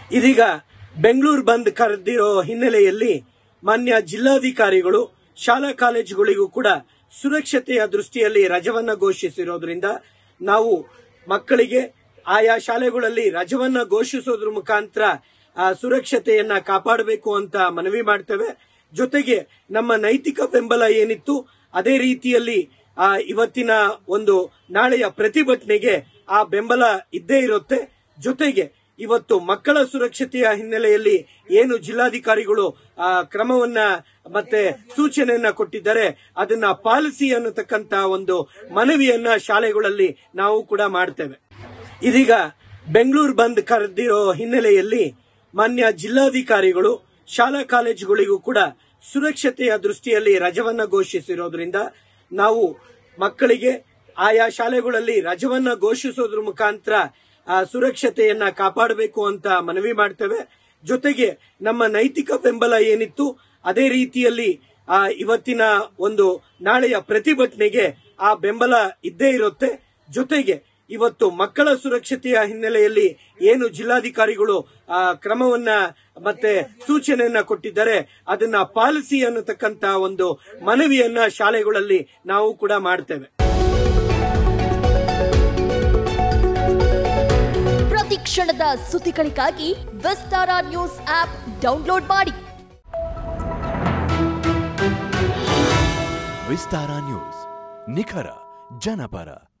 ಇದೀಗ ಬೆಂಗಳೂರು ಬಂದ್ ಕರೆದಿರೋ ಹಿನ್ನೆಲೆಯಲ್ಲಿ ಮಾನ್ಯ ಜಿಲ್ಲಾಧಿಕಾರಿಗಳು ಶಾಲಾ ಕಾಲೇಜುಗಳಿಗೂ ಕೂಡ ಸುರಕ್ಷತೆಯ ದೃಷ್ಟಿಯಲ್ಲಿ ರಜವನ್ನ ಘೋಷಿಸಿರೋದ್ರಿಂದ ನಾವು ಮಕ್ಕಳಿಗೆ ಆಯಾ ಶಾಲೆಗಳಲ್ಲಿ ರಜವನ್ನ ಘೋಷಿಸೋದ್ರ ಮುಖಾಂತರ ಆ, ಸುರಕ್ಷತೆಯನ್ನ ಕಾಪಾಡಬೇಕು ಅಂತ ಮನವಿ ಮಾಡ್ತೇವೆ ಜೊತೆಗೆ ನಮ್ಮ ನೈತಿಕ ಬೆಂಬಲ ಏನಿತ್ತು ಅದೇ ರೀತಿಯಲ್ಲಿ ಆ, ಇವತ್ತಿನ ಒಂದು ನಾಳೆಯ ಪ್ರತಿಭಟನೆಗೆ ಆ ಬೆಂಬಲ ಇದ್ದೇ ಇರುತ್ತೆ ಜೊತೆಗೆ ಇವತ್ತು ಮಕ್ಕಳ ಸುರಕ್ಷತೆಯ ಹಿನ್ನೆಲೆಯಲ್ಲಿ ಏನು ಜಿಲ್ಲಾಧಿಕಾರಿಗಳು ಆ, ಕ್ರಮವನ್ನ ಮತ್ತೆ ಸೂಚನೆಯನ್ನ ಕೊಟ್ಟಿದ್ದಾರೆ ಅದನ್ನ ಪಾಲಿಸಿ ಅನ್ನತಕ್ಕಂತ ಒಂದು ಮನವಿಯನ್ನ ಶಾಲೆಗಳಲ್ಲಿ ನಾವು ಕೂಡ ಮಾಡ್ತೇವೆ ಇದೀಗ ಬೆಂಗಳೂರು ಬಂದ್ ಕರೆದಿರೋ ಹಿನ್ನೆಲೆಯಲ್ಲಿ ಮಾನ್ಯ ಜಿಲ್ಲಾಧಿಕಾರಿಗಳು ಶಾಲಾ ಕಾಲೇಜುಗಳಿಗೂ ಕೂಡ ಸುರಕ್ಷತೆಯ ದೃಷ್ಟಿಯಲ್ಲಿ ರಜವನ್ನ ಘೋಷಿಸಿರೋದ್ರಿಂದ ನಾವು ಮಕ್ಕಳಿಗೆ ಆಯಾ ಶಾಲೆಗಳಲ್ಲಿ ರಜವನ್ನ ಘೋಷಿಸೋದ್ರ ಮುಖಾಂತರ ಆ, ಸುರಕ್ಷತೆಯನ್ನ ಕಾಪಾಡಬೇಕು ಅಂತ ಮನವಿ ಮಾಡ್ತೇವೆ ಜೊತೆಗೆ ನಮ್ಮ ನೈತಿಕ ಬೆಂಬಲ ಏನಿತ್ತು ಅದೇ ರೀತಿಯಲ್ಲಿ ಆ, ಇವತ್ತಿನ ಒಂದು ನಾಳೆಯ ಪ್ರತಿಭಟನೆಗೆ ಆ ಬೆಂಬಲ ಇದ್ದೇ ಇರುತ್ತೆ ಜೊತೆಗೆ ಇವತ್ತು ಮಕ್ಕಳ ಸುರಕ್ಷತೆಯ ಹಿನ್ನೆಲೆಯಲ್ಲಿ ಏನು ಜಿಲ್ಲಾಧಿಕಾರಿಗಳು ಆ, ಕ್ರಮವನ್ನ ಮತ್ತೆ ಸೂಚನೆಯನ್ನ ಕೊಟ್ಟಿದ್ದಾರೆ ಅದನ್ನ ಪಾಲಿಸಿ ಅನ್ನತಕ್ಕಂತ ಒಂದು ಮನವಿಯನ್ನ ಶಾಲೆಗಳಲ್ಲಿ ನಾವು ಕೂಡ ಮಾಡ್ತೇವೆ ಪ್ರತಿ ಕ್ಷಣದ ಸುದ್ದಿಗಳಿಗಾಗಿ ವಿಸ್ತಾರ ನ್ಯೂಸ್ ಆಪ್ ಡೌನ್ಲೋಡ್ ಮಾಡಿ ವಿಸ್ತಾರ ನ್ಯೂಸ್ ನಿಖರ ಜನಪರ